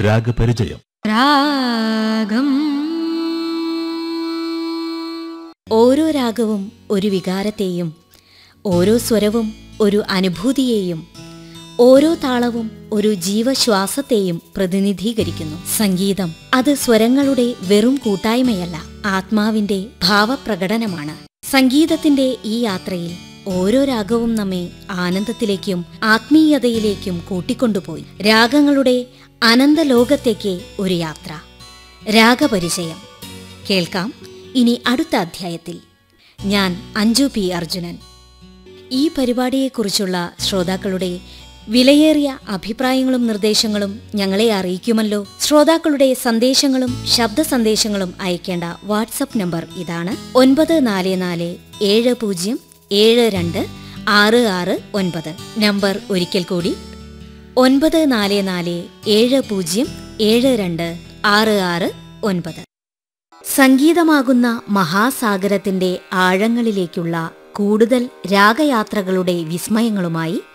രാഗപരിചയം രാഗം ഓരോ രാഗവും ഒരു വികാരത്തെയും ഓരോ സ്വരവും ഒരു അനുഭൂതിയെയും ഓരോ താളവും ഒരു ജീവശ്വാസത്തെയും പ്രതിനിധീകരിക്കുന്നു സംഗീതം അത് സ്വരങ്ങളുടെ വെറും കൂട്ടായ്മയല്ല ആത്മാവിന്റെ ഭാവപ്രകടനമാണ് സംഗീതത്തിന്റെ ഈ യാത്രയിൽ ഓരോ രാഗവും നമ്മെ ആനന്ദത്തിലേക്കും ആത്മീയതയിലേക്കും കൂട്ടിക്കൊണ്ടുപോയി രാഗങ്ങളുടെ അനന്തലോകത്തേക്ക് ഒരു യാത്ര രാഗപരിചയം കേൾക്കാം ഇനി അടുത്ത അധ്യായത്തിൽ ഞാൻ അഞ്ജു പി അർജുനൻ ഈ പരിപാടിയെക്കുറിച്ചുള്ള ശ്രോതാക്കളുടെ വിലയേറിയ അഭിപ്രായങ്ങളും നിർദ്ദേശങ്ങളും ഞങ്ങളെ അറിയിക്കുമല്ലോ ശ്രോതാക്കളുടെ സന്ദേശങ്ങളും ശബ്ദ സന്ദേശങ്ങളും അയക്കേണ്ട വാട്സപ്പ് നമ്പർ ഇതാണ് ഒൻപത് നാല് നാല് ഏഴ് പൂജ്യം ഏഴ് രണ്ട് ആറ് ആറ് ഒൻപത് നമ്പർ ഒരിക്കൽ കൂടി ഒൻപത് നാല് നാല് ഏഴ് പൂജ്യം ഏഴ് രണ്ട് ആറ് ആറ് ഒൻപത് സംഗീതമാകുന്ന മഹാസാഗരത്തിന്റെ ആഴങ്ങളിലേക്കുള്ള കൂടുതൽ രാഗയാത്രകളുടെ വിസ്മയങ്ങളുമായി